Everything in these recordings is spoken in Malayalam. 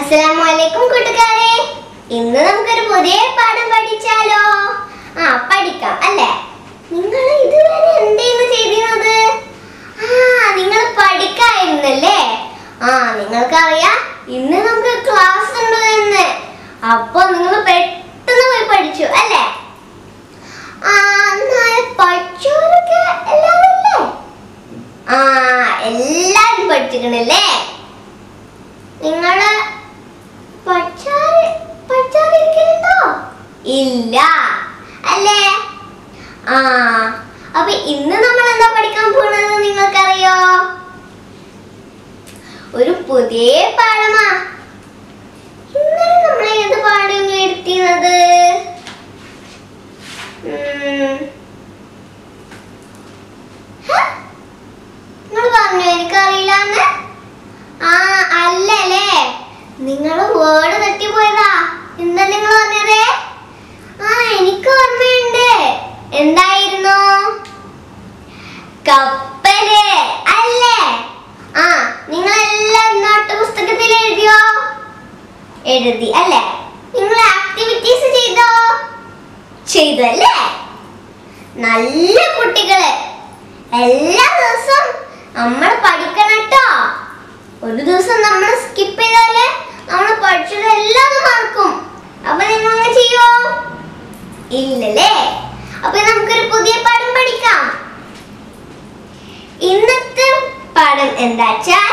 അസ്സലാമലൈക്കും കൂട്ടുകാരെ ഇന്ന് നമുക്കൊരു പുതിയ പാഠം പഠിച്ചാലോ ആ പഠിക്കാം അല്ലേ നിങ്ങൾ ഇതുവരെ എന്തെന്ന് ചെയ്തിരുന്നത് ആ നിങ്ങൾ പഠിക്കായിരുന്നല്ലേ ആ നിങ്ങൾക്കറിയാം ഇന്ന് നമുക്ക് ക്ലാസ് ഉണ്ട് എന്ന് അപ്പൊ നിങ്ങൾ പെട്ടെന്ന് പോയി പഠിച്ചു അല്ലേ ആ എന്നാല് പഠിച്ചവരൊക്കെ എല്ലാവരും ഇല്ലേ ആ എല്ലാരും പഠിച്ചിട്ടുണ്ടല്ലേ നിങ്ങള് പഠിച്ചാല് പഠിച്ചാതിരിക്കുന്നുണ്ടോ ഇല്ല അല്ലേ ആ അപ്പൊ ഇന്ന് നമ്മൾ എന്താ പഠിക്കാൻ പോണത് നിങ്ങൾക്കറിയോ ഒരു പുതിയ പാഠമാ ഇന്നലെ നമ്മൾ ഏത് പാഠം എടുത്തിരുന്നത് നിങ്ങൾ പറഞ്ഞു എനിക്കറിയില്ലാന്ന് ആ അല്ലല്ലേ നിങ്ങൾ വേർഡ് തെറ്റിപ്പോയതാ എന്താ നിങ്ങൾ പറഞ്ഞത് ആ എനിക്ക് ഓർമ്മയുണ്ട് എന്തായിരുന്നു കപ്പല് അല്ലേ ആ നിങ്ങളെല്ലാം നോട്ട് പുസ്തകത്തിൽ എഴുതിയോ എഴുതി അല്ലേ നിങ്ങൾ ആക്ടിവിറ്റീസ് ചെയ്തോ ചെയ്തു അല്ലേ നല്ല കുട്ടികള് എല്ലാ ദിവസവും നമ്മൾ പഠിക്കണം കേട്ടോ ഒരു ദിവസം നമ്മൾ സ്കിപ്പ് ചെയ്താല് നമ്മൾ പഠിച്ചത് എല്ലാം മറക്കും അപ്പൊ നിങ്ങൾ അങ്ങനെ ചെയ്യോ ഇല്ലല്ലേ അപ്പൊ നമുക്കൊരു പുതിയ പാഠം പഠിക്കാം ഇന്നത്തെ പാഠം എന്താച്ചാൽ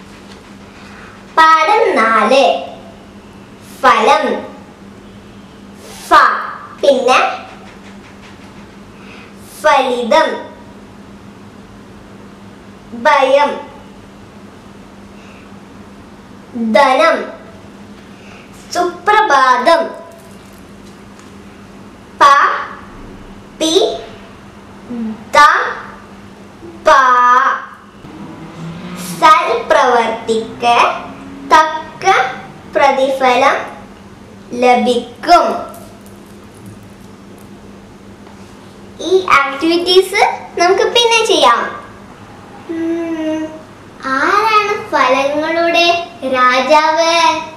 പാഠം നാല് ഫലം ഫ പിന്നെ ഫലിതം ഭയം ധനം സുപ്രഭാതം പ പി ദ പ സൽപ്രവർത്തിക്ക് തക്ക പ്രതിഫലം ലഭിക്കും ഈ ആക്ടിവിറ്റീസ് നമുക്ക് പിന്നെ ചെയ്യാം ഉം, ആരാണ് ഫലങ്ങളുടെ രാജാവ്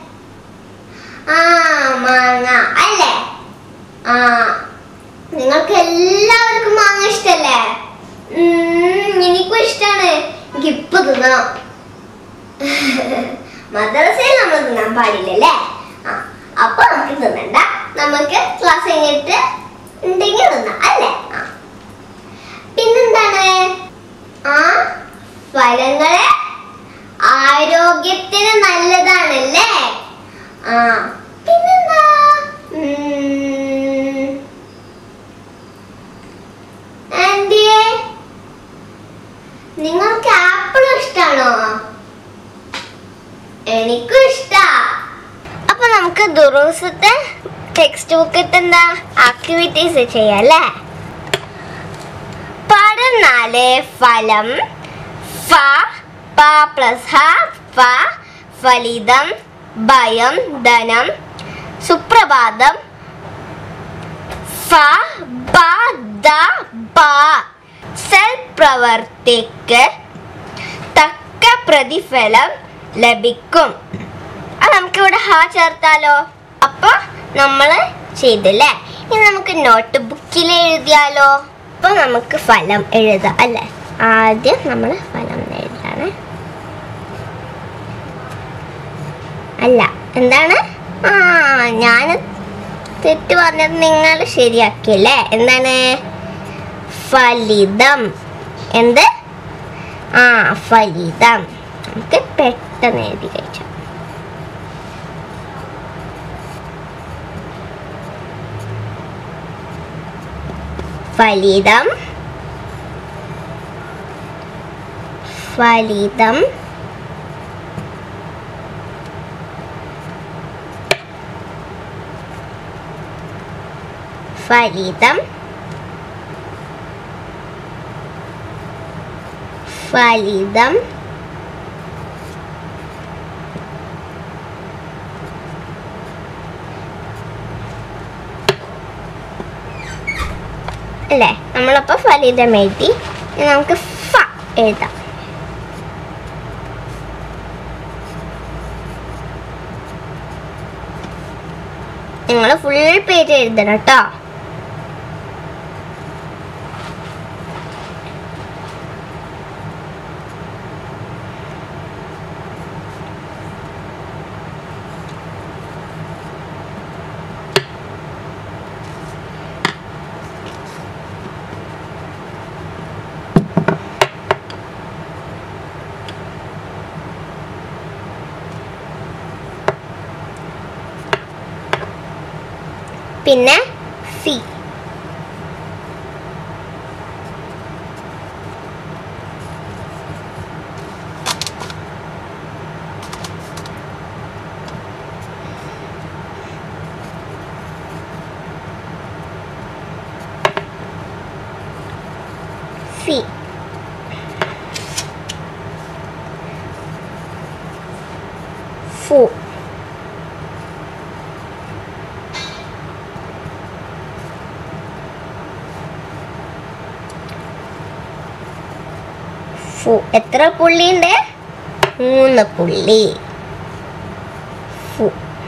ആ മാങ്ങ അല്ലേ ആ നിങ്ങൾക്ക് എല്ലാവർക്കും മാങ്ങ ഇഷ്ടല്ലേ ഉം, എനിക്കും ഇഷ്ടാണ് എനിക്ക് ഇപ്പൊ തിന്നണം മദ്രസയിൽ നമ്മൾ തിന്നാൻ പാടില്ലല്ലേ ആ അപ്പൊ നമുക്ക് തിന്നണ്ട നമുക്ക് ക്ലാസ് കഴിഞ്ഞിട്ട് ഉണ്ടെങ്കിൽ തിന്നാം അല്ലേ ആ പിന്നെന്താണ് ആ ഫലങ്ങള് ആരോഗ്യത്തിന് നല്ലതാണല്ലേ ആ പിന്നെന്താ ഉം, ആൻറ്റിയെ നിങ്ങൾക്ക് ആപ്പിൾ ഇഷ്ടാണോ എനിക്കും ഇഷ്ടാ അപ്പൊ നമുക്ക് ദുറൂസത്തെ ടെക്സ്റ്റ് ബുക്കിൽ എന്താ ആക്ടിവിറ്റീസ് ചെയ്യാം അല്ലേ പാഠം നാല് ഫലം ഫ പ പ്ലസ് ഹ ഫ ഫലിതം ഭയം ധനം സുപ്രഭാതം ഫ ബ ദ ബ സൽപ്രവർത്തിക്ക് തക്ക പ്രതിഫലം ലഭിക്കും അത് നമുക്കിവിടെ ഹ ചേർത്താലോ അപ്പൊ നമ്മൾ ചെയ്തില്ലേ ഇനി നമുക്ക് നോട്ട് ബുക്കിൽ എഴുതിയാലോ അപ്പൊ നമുക്ക് ഫലം എഴുതാം അല്ലേ ആദ്യം നമ്മൾ ഫലം എഴുതാണ് അല്ല എന്താണ് ആ ഞാൻ തെറ്റ് പറഞ്ഞത് നിങ്ങൾ ശരിയാക്കിയല്ലേ എന്താണ് ഫലിതം എന്ത് ആ ഫലിതം നമുക്ക് പെട്ടെന്ന് എഴുതി കഴിച്ചു ഫലിതം ഫലിതം ഫലിതം ഫലിതം അല്ലേ നമ്മളപ്പോൾ ഫലിതം എഴുതി ഇനി നമുക്ക് ഫ എഴുതാം നിങ്ങൾ ഫുൾ പേജ് എഴുതണം കേട്ടോ പിന്നെ സി സി ഫു ഫു എത്ര പുള്ളിയുണ്ട് മൂന്ന് പുള്ളി ഫു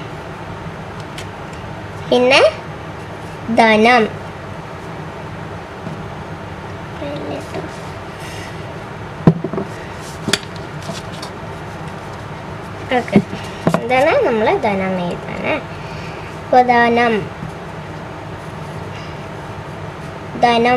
പിന്നെ ധനം ഓക്കെ എന്താണ് നമ്മൾ ധനം എഴുതാണ് അപ്പോൾ ധനം ധനം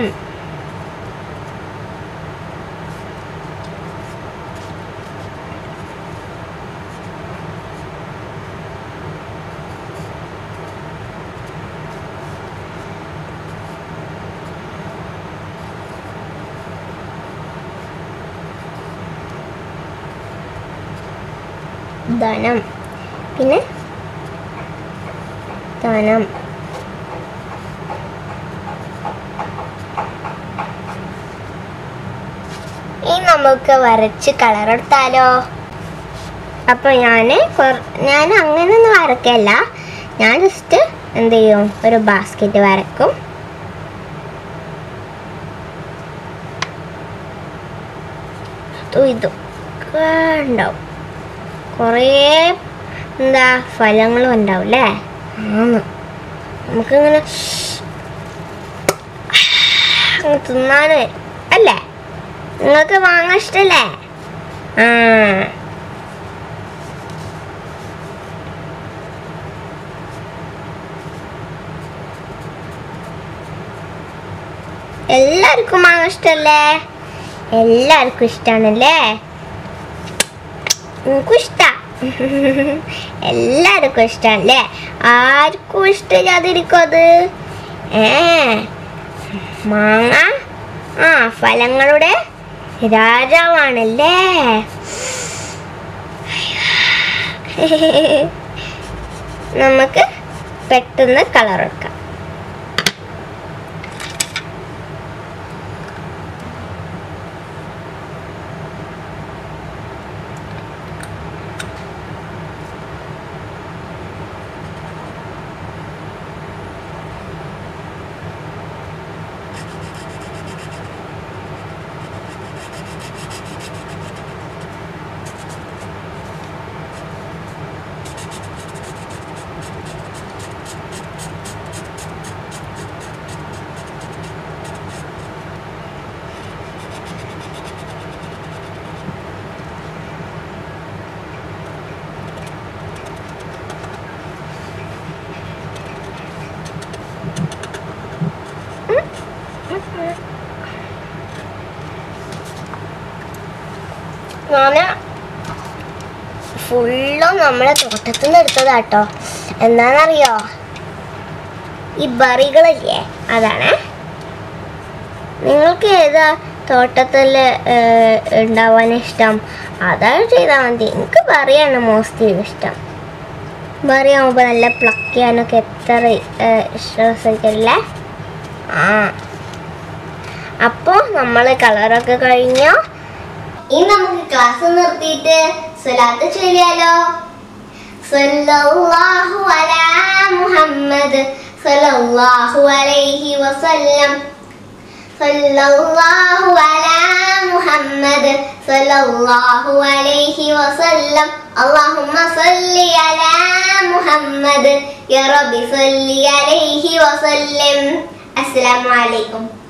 ധനം പിന്നെ ധനം ഇനി നമുക്ക് വരച്ച് കളർ എടുത്താലോ അപ്പൊ ഞാൻ ഞാൻ അങ്ങനെയൊന്നും വരക്കല്ല ഞാൻ ജസ്റ്റ് എന്ത് ചെയ്യും ഒരു ബാസ്ക്കറ്റ് വരക്കും അതും ഇതും ഒക്കെ ഉണ്ടാവും കുറേ എന്താ ഫലങ്ങളും ഉണ്ടാവും അല്ലേ ആന്ന് നമുക്കിങ്ങനെ അങ്ങ് തിന്നാൻ വരും അല്ലേ നിങ്ങൾക്ക് വാങ്ങാൻ ഇഷ്ടല്ലേ ആ എല്ലാവർക്കും വാങ്ങാൻ ഇഷ്ടല്ലേ എല്ലാവർക്കും ഇഷ്ടമാണല്ലേ എനിക്കും ഇഷ്ടാ എല്ലാവർക്കും ഇഷ്ടമല്ലേ ആർക്കും ഇഷ്ടമില്ലാതിരിക്കും അത് ഏ മാങ്ങ ആ ഫലങ്ങളുടെ രാജാവാണല്ലേ നമുക്ക് പെട്ടെന്ന് കളർ എടുക്കാം ഞാന് ഫുള്ളും നമ്മളെ തോട്ടത്തിൽ നിന്ന് എടുത്തതാട്ടോ എന്താണെന്നറിയോ ഈ ബറികളില്ലേ അതാണ് നിങ്ങൾക്ക് ഏതാ തോട്ടത്തിൽ ഉണ്ടാവാൻ ഇഷ്ടം അതാണ് ചെയ്താൽ മതി എനിക്ക് ബറിയാണ് മോസ്റ്റ്ലി ഇഷ്ടം ബറി ആകുമ്പോൾ നല്ല പ്ലക്ക് ചെയ്യാനൊക്കെ എത്ര രസമല്ലേ ആ അപ്പോൾ നമ്മൾ കളറൊക്കെ കഴിഞ്ഞോ ഇനി നമുക്ക് ക്ലാസ് നിർത്തിയിട്ട് സ്വലാത്ത് ചൊല്ലിയാലോ സല്ലല്ലാഹു അലാ മുഹമ്മദ് സല്ലല്ലാഹു അലൈഹി വസല്ലം സല്ലല്ലാഹു അലാ മുഹമ്മദ് സല്ലല്ലാഹു അലൈഹി വസല്ലം അല്ലാഹുമ്മ സല്ലി അലാ മുഹമ്മദ് മുഹമ്മദ് യാ റബ്ബി സല്ലി അലൈഹി വസല്ലം അസ്സലാമു അലൈക്കും